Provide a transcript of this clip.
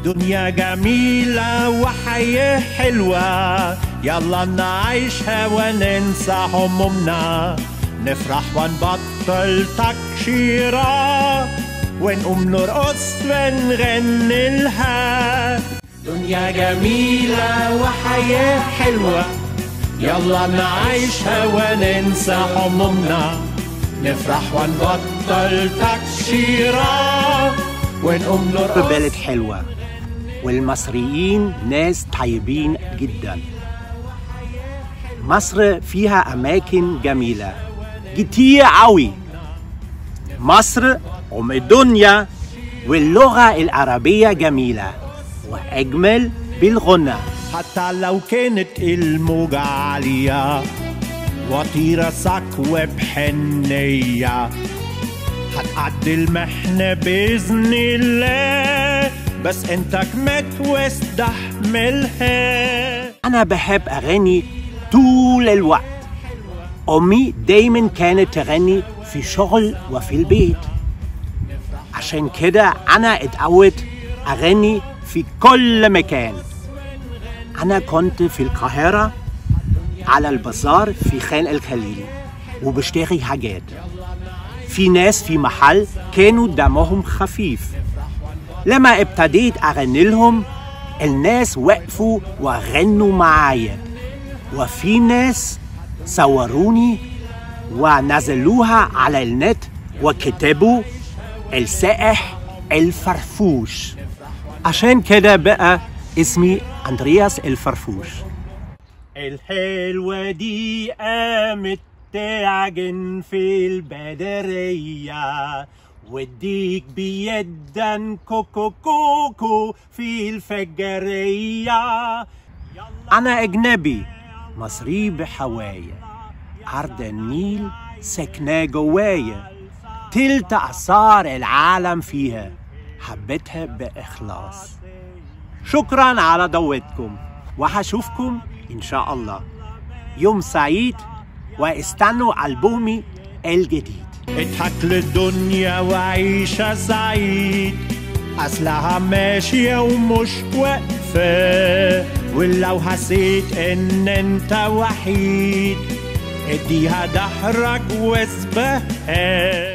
دنيا جميلة وحياة حلوة يلا نعيشها وننسى همومنا نفرح ونبطل تكشيرة ونقوم نرقص ونغني لها دنيا جميلة وحياة حلوة يلا نعيشها وننسى همومنا نفرح ونبطل تكشيرة ونقوم مصر نرقص بلد حلوة والمصريين ناس طيبين جدا مصر فيها أماكن جميلة كتير عوي مصر أم الدنيا واللغة العربية جميلة وأجمل بالغنى حتى لو كانت الموجة عالية وطيرة صكوة بحنية هتعدي المحنة بإذن الله بس انت كمت واستحملها أنا بحب أغني طول الوقت أمي دايما كانت تغني في شغل وفي البيت عشان كده أنا اتعودت أغني في كل مكان أنا كنت في القاهرة على البازار في خان الخليلي وبشتري حاجات في ناس في محل كانوا دمهم خفيف لما ابتديت أغني لهم الناس وقفوا وغنوا معايا وفي ناس صوروني ونزلوها على النت وكتبوا السائح الفرفوش عشان كده بقى اسمي أندرياس الفرفوش الحلوة دي قامت تعجن في البدرية وديك بيدا كوكو كوكو في الفجرية أنا أجنبي مصري بحوايا عرض النيل سكنة جوايا تلت أعصار العالم فيها حبيتها بإخلاص شكرا على ضوءتكم وهشوفكم إن شاء الله يوم سعيد واستنوا ألبومي الجديد اضحك للدنيا وعيشها سعيد أصلها ماشية ومش واقفة ولو حسيت إن أنت وحيد اديها ظهرك واسبقها